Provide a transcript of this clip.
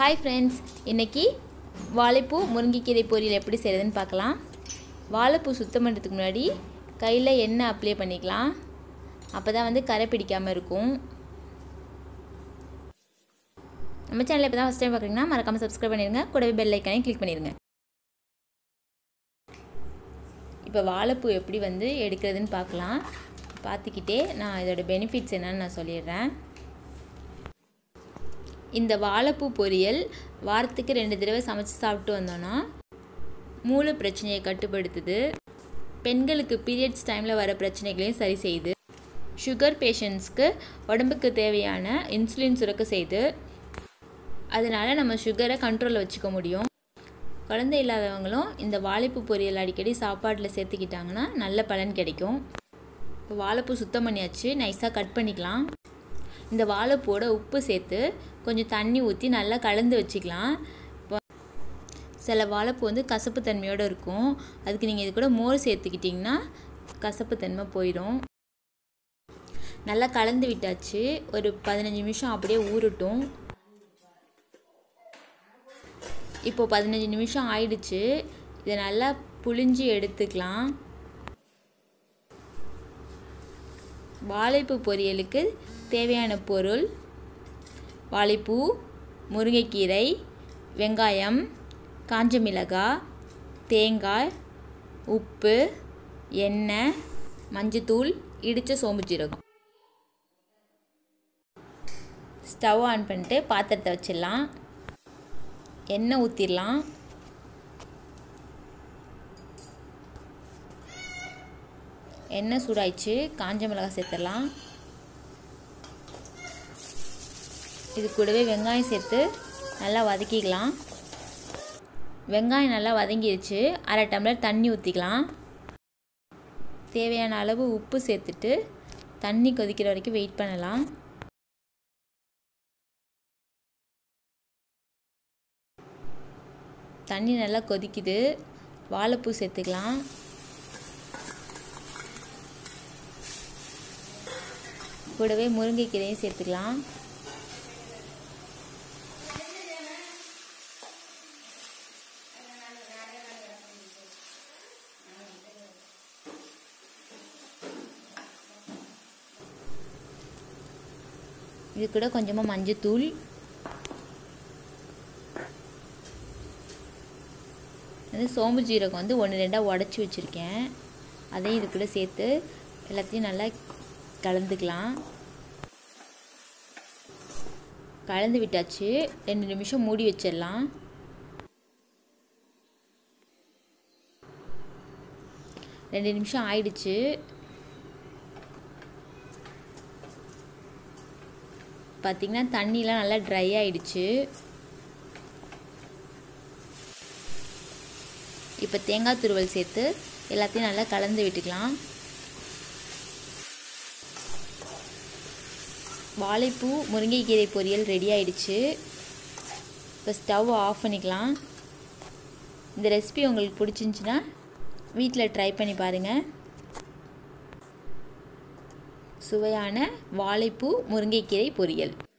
hi friends இன்றைக்கி வாழைப்பூ முருங்கைக்கீரை பொரியல் எப்படி செய்கிறதுன்னு பார்க்கலாம் வாழைப்பூ சுத்தம் பண்ணுறதுக்கு முன்னாடி கையில் எண்ணெய் அப்ளை பண்ணிக்கலாம் அப்போ தான் வந்து கரை பிடிக்காமல் இருக்கும் நம்ம சேனலில் இப்போ தான் ஃபஸ்ட் டைம் பார்க்குறீங்கன்னா மறக்காமல் சப்ஸ்கிரைப் பண்ணிடுங்க கூடவே பெல் ஐக்கானையும் கிளிக் பண்ணிடுங்க இப்போ வாழைப்பூ எப்படி வந்து எடுக்கிறதுன்னு பார்க்கலாம் பார்த்துக்கிட்டே நான் இதோட பெனிஃபிட்ஸ் என்னன்னு நான் சொல்லிடுறேன் இந்த வாழைப்பூ பொரியல் வாரத்துக்கு ரெண்டு தடவை சமைச்சு சாப்பிட்டு வந்தோன்னா மூளை பிரச்சனையை கட்டுப்படுத்துது பெண்களுக்கு பீரியட்ஸ் டைமில் வர பிரச்சனைகளையும் சரி செய்யுது சுகர் பேஷண்ட்ஸ்க்கு உடம்புக்கு தேவையான இன்சுலின் சுரக்க செய்து அதனால் நம்ம சுகரை கண்ட்ரோலில் வச்சுக்க முடியும் குழந்தை இல்லாதவங்களும் இந்த வாழைப்பூ பொரியல் அடிக்கடி சாப்பாட்டில் சேர்த்துக்கிட்டாங்கன்னா நல்ல பலன் கிடைக்கும் இப்போ வாழைப்பூ சுத்தம் பண்ணியாச்சு நைஸாக கட் பண்ணிக்கலாம் இந்த வாழைப்பூவோட உப்பு சேர்த்து கொஞ்சம் தண்ணி ஊற்றி நல்லா கலந்து வச்சுக்கலாம் இப்போ சில வாழைப்பூ வந்து கசப்பு தன்மையோடு இருக்கும் அதுக்கு நீங்கள் இது கூட மோர் சேர்த்துக்கிட்டிங்கன்னா கசப்பு தன்மை போயிடும் நல்லா கலந்து விட்டாச்சு ஒரு பதினஞ்சு நிமிஷம் அப்படியே ஊறட்டும் இப்போ பதினஞ்சு நிமிஷம் ஆயிடுச்சு இதை நல்லா புளிஞ்சு எடுத்துக்கலாம் வாழைப்பூ பொரியலுக்கு தேவையான பொருள் வாழைப்பூ முருங்கைக்கீரை வெங்காயம் காஞ்ச மிளகாய் தேங்காய் உப்பு எண்ணெய் மஞ்சத்தூள் இடித்த சோம்பு ஜீரகம் ஸ்டவ் ஆன் பண்ணிட்டு பாத்திரத்தை வச்சிடலாம் எண்ணெய் ஊற்றிடலாம் எண்ணெய் சூடாயிடுச்சு காஞ்ச மிளகாய் சேர்த்துடலாம் இது கூடவே வெங்காயம் சேர்த்து நல்லா வதக்கிக்கலாம் வெங்காயம் நல்லா வதங்கிடுச்சு அரை டம்ளர் தண்ணி ஊற்றிக்கலாம் தேவையான அளவு உப்பு சேர்த்துட்டு தண்ணி கொதிக்கிற வரைக்கும் வெயிட் பண்ணலாம் தண்ணி நல்லா கொதிக்குது வாழைப்பூ சேர்த்துக்கலாம் கூடவே முருங்கைக்கீரையும் சேர்த்துக்கலாம் இது கூட கொஞ்சமாக மஞ்சத்தூள் வந்து சோம்பு ஜீரகம் வந்து ஒன்று ரெண்டாக உடச்சி வச்சுருக்கேன் அதையும் இது கூட சேர்த்து எல்லாத்தையும் நல்லா கலந்துக்கலாம் கலந்து விட்டாச்சு ரெண்டு நிமிஷம் மூடி வச்சிடலாம் ரெண்டு நிமிஷம் ஆயிடுச்சு பார்த்திங்கன்னா தண்ணிலாம் நல்லா ட்ரை ஆயிடுச்சு இப்போ தேங்காய் துருவல் சேர்த்து எல்லாத்தையும் நல்லா கலந்து விட்டுக்கலாம் வாழைப்பூ முருங்கைக்கீரை பொரியல் ரெடி ஆயிடுச்சு இப்போ ஸ்டவ் ஆஃப் பண்ணிக்கலாம் இந்த ரெசிபி உங்களுக்கு பிடிச்சிருந்துச்சின்னா வீட்டில் ட்ரை பண்ணி பாருங்கள் சுவையான வாழைப்பூ முருங்கைக்கீரை பொரியல்